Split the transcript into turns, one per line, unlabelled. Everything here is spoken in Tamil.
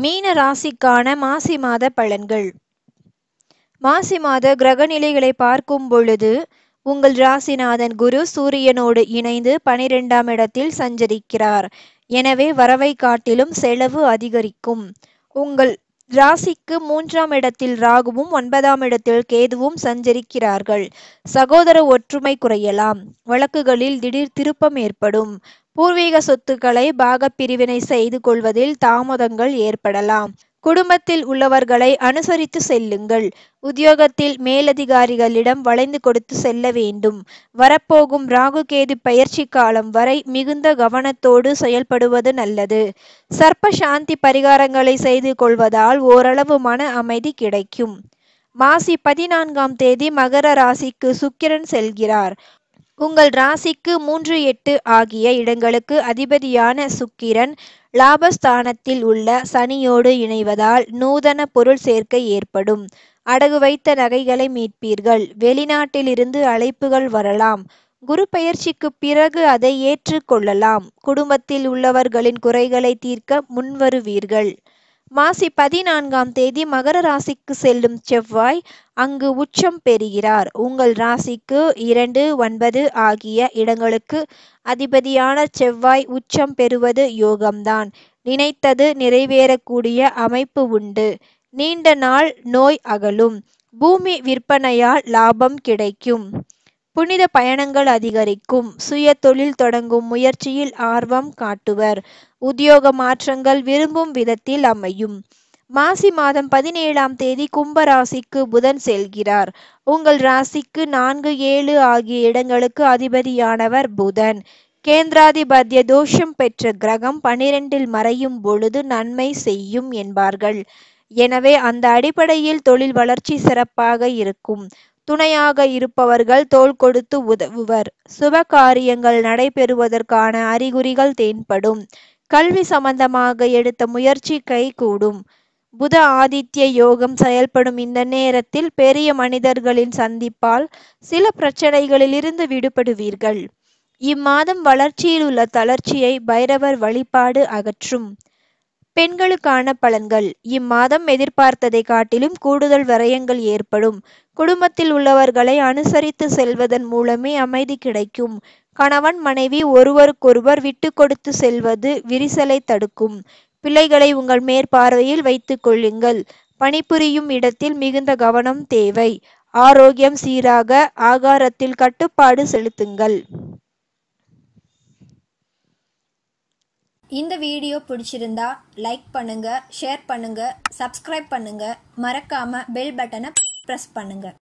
மீன ராசிக்கான மாசி மாத பலன்கள் மாசி மாத கிரகநிலைகளை பார்க்கும் பொழுது உங்கள் ராசிநாதன் குரு சூரியனோடு இணைந்து பனிரெண்டாம் இடத்தில் சஞ்சரிக்கிறார் எனவே வரவை காட்டிலும் செலவு அதிகரிக்கும் உங்கள் ராசிக்கு மூன்றாம் இடத்தில் ராகுவும் ஒன்பதாம் இடத்தில் கேதுவும் சஞ்சரிக்கிறார்கள் சகோதர ஒற்றுமை குறையலாம் வழக்குகளில் திடீர் திருப்பம் ஏற்படும் பூர்வீக சொத்துக்களை பாகப் பிரிவினை செய்து கொள்வதில் தாமதங்கள் ஏற்படலாம் குடும்பத்தில் உள்ளவர்களை அனுசரித்து செல்லுங்கள் உத்தியோகத்தில் மேலதிகாரிகளிடம் வளைந்து கொடுத்து செல்ல வேண்டும் வரப்போகும் ராகு கேது பயிற்சி காலம் வரை மிகுந்த கவனத்தோடு செயல்படுவது நல்லது சர்ப்ப சாந்தி பரிகாரங்களை செய்து கொள்வதால் ஓரளவு மன அமைதி கிடைக்கும் மாசி பதினான்காம் தேதி மகர ராசிக்கு சுக்கிரன் செல்கிறார் உங்கள் ராசிக்கு மூன்று எட்டு ஆகிய இடங்களுக்கு அதிபதியான சுக்கிரன் லாபஸ்தானத்தில் உள்ள சனியோடு இணைவதால் நூதன பொருள் சேர்க்கை ஏற்படும் அடகு வைத்த நகைகளை மீட்பீர்கள் வெளிநாட்டிலிருந்து அழைப்புகள் வரலாம் குரு பயிற்சிக்கு பிறகு அதை ஏற்றுக்கொள்ளலாம் குடும்பத்தில் உள்ளவர்களின் குறைகளை தீர்க்க முன்வருவீர்கள் மாசி பதினான்காம் தேதி மகர ராசிக்கு செல்லும் செவ்வாய் அங்கு உச்சம் பெறுகிறார் உங்கள் ராசிக்கு இரண்டு ஒன்பது ஆகிய இடங்களுக்கு அதிபதியான செவ்வாய் உச்சம் பெறுவது யோகம்தான் நினைத்தது நிறைவேறக்கூடிய அமைப்பு உண்டு நீண்ட நாள் நோய் அகலும் பூமி விற்பனையால் லாபம் கிடைக்கும் புனித பயணங்கள் அதிகரிக்கும் சுய தொழில் தொடங்கும் முயற்சியில் ஆர்வம் காட்டுவர் உத்தியோக மாற்றங்கள் விரும்பும் விதத்தில் அமையும் மாசி மாதம் பதினேழாம் தேதி கும்ப ராசிக்கு புதன் செல்கிறார் உங்கள் ராசிக்கு நான்கு ஏழு ஆகிய இடங்களுக்கு அதிபதியானவர் புதன் கேந்திராதிபத்திய தோஷம் பெற்ற கிரகம் பனிரெண்டில் மறையும் பொழுது நன்மை செய்யும் என்பார்கள் எனவே அந்த அடிப்படையில் தொழில் வளர்ச்சி சிறப்பாக இருக்கும் துணையாக இருப்பவர்கள் தோள் கொடுத்து உதவுவர் சுப காரியங்கள் நடைபெறுவதற்கான அறிகுறிகள் தென்படும் கல்வி சம்பந்தமாக எடுத்த முயற்சி கைகூடும் புத ஆதித்ய யோகம் செயல்படும் இந்த நேரத்தில் பெரிய மனிதர்களின் சந்திப்பால் சில பிரச்சனைகளிலிருந்து விடுபடுவீர்கள் இம்மாதம் வளர்ச்சியில் உள்ள தளர்ச்சியை பைரவர் வழிபாடு அகற்றும் பெண்களுக்கான பலன்கள் இம்மாதம் எதிர்பார்த்ததை காட்டிலும் கூடுதல் விரயங்கள் ஏற்படும் குடும்பத்தில் உள்ளவர்களை அனுசரித்து செல்வதன் மூலமே அமைதி கிடைக்கும் கணவன் மனைவி ஒருவருக்கொருவர் விட்டு கொடுத்து செல்வது விரிசலை தடுக்கும் பிள்ளைகளை உங்கள் மேற்பார்வையில் வைத்துக் கொள்ளுங்கள் பணிபுரியும் இடத்தில் மிகுந்த கவனம் தேவை ஆரோக்கியம் சீராக ஆகாரத்தில் கட்டுப்பாடு செலுத்துங்கள்
இந்த வீடியோ பிடிச்சிருந்தா லைக் பண்ணுங்க ஷேர் பண்ணுங்க சப்ஸ்கிரைப் பண்ணுங்க மறக்காம பெல் பட்டனை ப்ரெஸ் பண்ணுங்க